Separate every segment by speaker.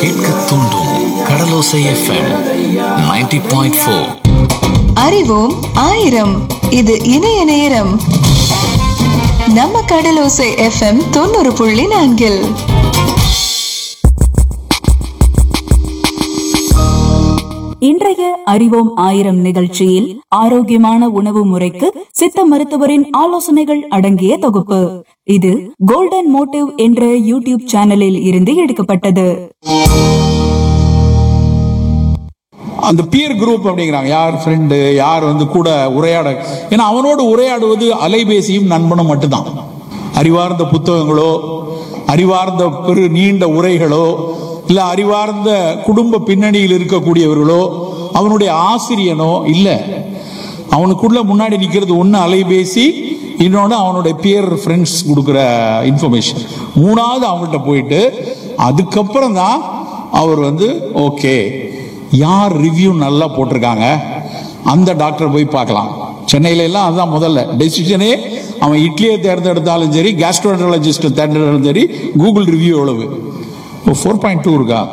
Speaker 1: கேட்க தூண்டும் கடலோசை FM 90.4 point four
Speaker 2: அறிவோம் ஆயிரம் இது இணைய நேரம் நம்ம கடலோசை எஃப்எம் தொண்ணூறு புள்ளி நான்கில்
Speaker 3: இன்றைய அறிவோம் ஆயிரம் நிகழ்ச்சியில் ஆரோக்கியமான உணவு முறைக்கு சித்த மருத்துவரின் ஆலோசனைகள் அடங்கிய தொகுப்பு இது கோல்டன் மோட்டிவ் என்ற யூடியூப் சேனலில் இருந்து எடுக்கப்பட்டது
Speaker 4: அந்த பியர் குரூப் அப்படிங்கிறாங்க யார் ஃப்ரெண்டு யார் வந்து கூட உரையாட ஏன்னா அவனோடு உரையாடுவது அலைபேசியும் நண்பனும் மட்டும்தான் அறிவார்ந்த புத்தகங்களோ அறிவார்ந்த பெரு நீண்ட உரைகளோ இல்ல அறிவார்ந்த குடும்ப பின்னணியில் இருக்கக்கூடியவர்களோ அவனுடைய ஆசிரியனோ இல்ல அவனுக்குள்ள முன்னாடி நிக்கிறது ஒண்ணு அலைபேசி இன்னொன்னு அவனுடைய பியர் ஃப்ரெண்ட்ஸ் கொடுக்குற இன்ஃபர்மேஷன் மூணாவது அவங்கள்ட்ட போயிட்டு அதுக்கப்புறம் தான் அவர் வந்து ஓகே யார் ரிவ்யூ நல்லா போட்டிருக்காங்க அந்த டாக்டர் போய் பார்க்கலாம் சென்னையில எல்லாம் அதுதான் முதல்ல டெசிஷனே அவன் இட்லியை தேர்ந்தெடுத்தாலும் சரி கேஸ்ட்ரோன்டாலஜிஸ்ட் தேர்ந்தெடுத்தாலும் சரி கூகுள் ரிவ்யூ எவ்வளவு ஃபோர் பாயிண்ட் டூ இருக்கா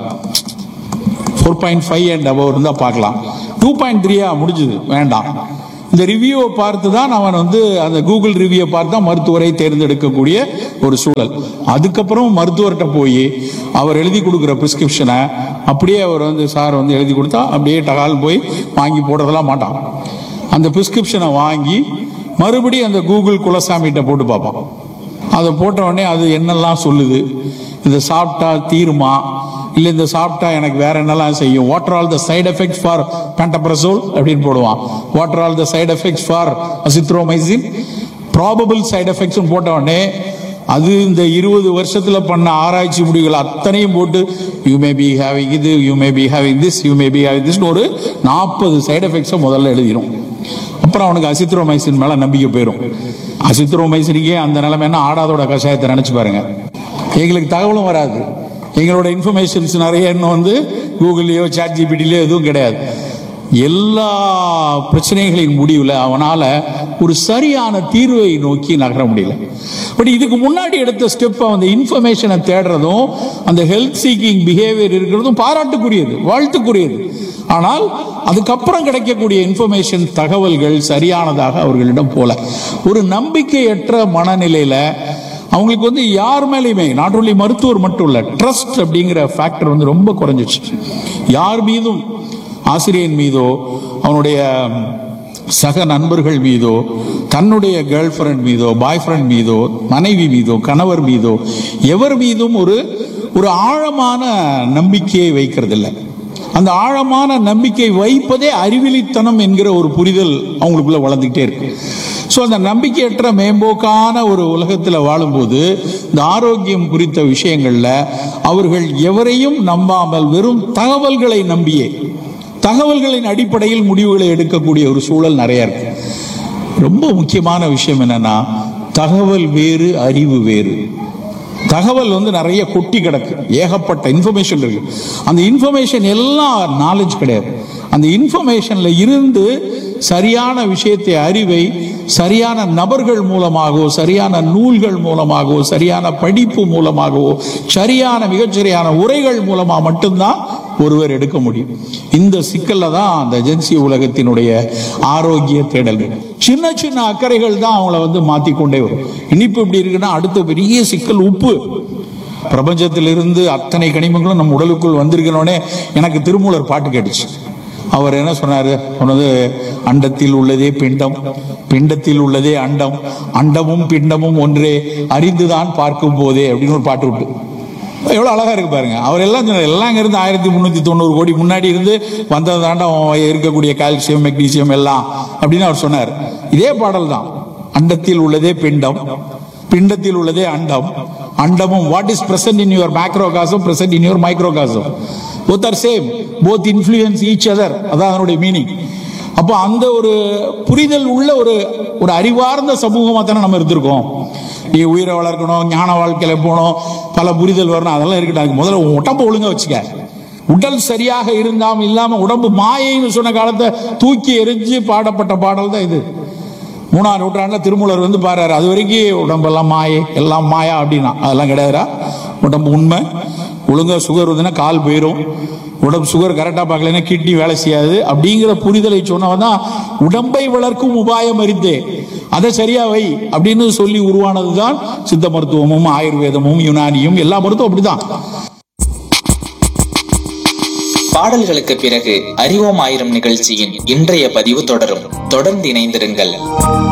Speaker 4: four point five and above இருந்தால் பார்க்கலாம் டூ பாயிண்ட் த்ரீயா முடிஞ்சுது வேண்டாம் இந்த ரிவ்யூவை பார்த்து தான் அவன் வந்து அந்த கூகுள் ரிவ்யூவை பார்த்து தான் மருத்துவரை தேர்ந்தெடுக்கக்கூடிய ஒரு சூழல் அதுக்கப்புறம் மருத்துவர்கிட்ட போய் அவர் எழுதி கொடுக்குற பிரிஸ்கிரிப்ஷனை அப்படியே அவர் வந்து சார் வந்து எழுதி கொடுத்தா அப்படியே டகால் போய் வாங்கி போடுறதெல்லாம் மாட்டான் அந்த பிரிஸ்கிரிப்ஷனை வாங்கி மறுபடியும் அந்த கூகுள் குலசாமிகிட்ட போட்டு பார்ப்பான் அதை போட்ட உடனே அது என்னெல்லாம் சொல்லுது இதை சாப்பிட்டா தீருமா இல்லை இந்த சாப்பிட்டா எனக்கு வேற என்னெல்லாம் செய்யும் what all the side effects for pantoprazole அப்படின்னு போடுவான் what all the side effects for azithromycin probable side effects போட்ட உடனே அது இந்த இருபது வருஷத்துல பண்ண ஆராய்ச்சி முடிவுகள் அத்தனையும் போட்டு யூ மே பி ஹேவிங் இது you may be having this you may be having this ஒரு நாற்பது சைடு எஃபெக்ட்ஸை முதல்ல எழுதிடும் அப்புறம் அவனுக்கு அசித்ரோமைசின் மேல நம்பிக்கை போயிடும் அசித்ரோமைசினுக்கே அந்த நிலைமைன்னா ஆடாதோட கஷாயத்தை நினைச்சு பாருங்க எங்களுக்கு தகவலும் வராது எங்களோட இன்ஃபர்மேஷன்ஸ் நிறைய இன்னும் வந்து கூகுள்லயோ சாட் ஜிபிடிலயோ எதுவும் கிடையாது எல்லா பிரச்சனைகளின் முடிவில் அவனால ஒரு சரியான தீர்வை நோக்கி நகர முடியல பட் இதுக்கு முன்னாடி எடுத்த ஸ்டெப் அந்த இன்ஃபர்மேஷனை தேடுறதும் அந்த ஹெல்த் சீக்கிங் பிஹேவியர் இருக்கிறதும் பாராட்டுக்குரியது வாழ்த்துக்குரியது ஆனால் அதுக்கப்புறம் கிடைக்கக்கூடிய இன்ஃபர்மேஷன் தகவல்கள் சரியானதாக அவர்களிடம் போல ஒரு நம்பிக்கையற்ற மனநிலையில அவங்களுக்கு வந்து யார் மேலேயுமே நாட் only மருத்துவர் மட்டும் இல்ல ட்ரஸ்ட் அப்படிங்கிற ஃபேக்டர் வந்து ரொம்ப குறைஞ்சிச்சு யார் மீதும் ஆசிரியன் மீதோ அவனுடைய சக நண்பர்கள் மீதோ தன்னுடைய கேர்ள் ஃப்ரெண்ட் மீதோ பாய் ஃப்ரெண்ட் மீதோ மனைவி மீதோ கணவர் மீதோ எவர் மீதும் ஒரு ஒரு ஆழமான நம்பிக்கையை வைக்கிறதில்லை அந்த ஆழமான நம்பிக்கை வைப்பதே அறிவிலித்தனம் என்கிற ஒரு புரிதல் அவங்களுக்குள்ள வளர்ந்துகிட்டே இருக்கு ஸோ அந்த நம்பிக்கையற்ற மேம்போக்கான ஒரு உலகத்தில் வாழும்போது இந்த ஆரோக்கியம் குறித்த விஷயங்கள்ல அவர்கள் எவரையும் நம்பாமல் வெறும் தகவல்களை நம்பியே தகவல்களின் அடிப்படையில் முடிவுகளை எடுக்கக்கூடிய ஒரு சூழல் நிறைய இருக்கு ரொம்ப முக்கியமான விஷயம் என்னன்னா தகவல் வேறு அறிவு வேறு தகவல் வந்து நிறைய கொட்டி கிடக்கு ஏகப்பட்ட இன்ஃபர்மேஷன் இருக்கு அந்த இன்ஃபர்மேஷன் எல்லாம் நாலேஜ் கிடையாது அந்த இன்ஃபர்மேஷன்ல இருந்து சரியான விஷயத்தை அறிவை சரியான நபர்கள் மூலமாகவோ சரியான நூல்கள் மூலமாகவோ சரியான படிப்பு மூலமாகவோ சரியான மிகச்சரியான உரைகள் மூலமா மட்டும்தான் ஒருவர் எடுக்க முடியும் இந்த சிக்கல்ல தான் அந்த ஏஜென்சி உலகத்தினுடைய ஆரோக்கிய தேடல்கள் சின்ன சின்ன அக்கறைகள் தான் அவங்கள வந்து மாத்திக்கொண்டே வரும் இனிப்பு இப்படி இருக்குன்னா அடுத்த பெரிய சிக்கல் உப்பு பிரபஞ்சத்திலிருந்து அத்தனை கனிமங்களும் நம்ம உடலுக்குள் வந்திருக்கிறோனே எனக்கு திருமூலர் பாட்டு கேட்டுச்சு அவர் என்ன சொன்னாரு சொன்னது அண்டத்தில் உள்ளதே பிண்டம் பிண்டத்தில் உள்ளதே அண்டம் அண்டமும் பிண்டமும் ஒன்றே அறிந்துதான் பார்க்கும் போதே அப்படின்னு ஒரு பாட்டு விட்டு எவ்வளவு அழகா இருக்கு பாருங்க அவர் எல்லாம் சொன்னாரு, எல்லாம் இங்க இருந்து ஆயிரத்தி முன்னூத்தி தொண்ணூறு கோடி முன்னாடி இருந்து வந்தது தாண்டா இருக்கக்கூடிய கால்சியம் மெக்னீசியம் எல்லாம் அப்படின்னு அவர் சொன்னார் இதே பாடல் தான் அண்டத்தில் உள்ளதே பிண்டம் பிண்டத்தில் உள்ளதே அண்டம் அண்டமும் what is present in your macrocosm present in your microcosm both are same both influence each other அதான் அதனுடைய மீனிங் அப்போ அந்த ஒரு புரிதல் உள்ள ஒரு ஒரு அறிவார்ந்த சமூகமா தானே நம்ம இருந்திருக்கோம் நீ உயிரை வளர்க்கணும் ஞான வாழ்க்கையில போகணும் பல புரிதல் வரணும் அதெல்லாம் இருக்கட்டும் அதுக்கு முதல்ல உன் உடம்ப ஒழுங்கா வச்சுக்க உடல் சரியாக இருந்தாம இல்லாம உடம்பு மாயைன்னு சொன்ன காலத்தை தூக்கி எரிஞ்சு பாடப்பட்ட பாடல் தான் இது மூணாம் நூற்றாண்டுல திருமூலர் வந்து பாடுறாரு அது வரைக்கும் உடம்பெல்லாம் மாயை எல்லாம் மாயா அப்படின்னா அதெல்லாம் கிடையாதுடா உடம்பு உண்மை ஒழுங்கா சுகர் வந்துன்னா கால் போயிடும் உடம்பு சுகர் கரெக்டா பார்க்கலன்னா கிட்னி வேலை செய்யாது அப்படிங்கிற புரிதலை சொன்னவன் தான் உடம்பை வளர்க்கும் உபாயம் அறிந்தே அதை சரியா வை அப்படின்னு சொல்லி உருவானதுதான் சித்த மருத்துவமும் ஆயுர்வேதமும் யுனானியும் எல்லா மருத்துவம் அப்படிதான்
Speaker 5: பாடல்களுக்கு பிறகு அறிவோம் ஆயிரம் நிகழ்ச்சியின் இன்றைய பதிவு தொடரும் தொடர்ந்து இணைந்திருங்கள்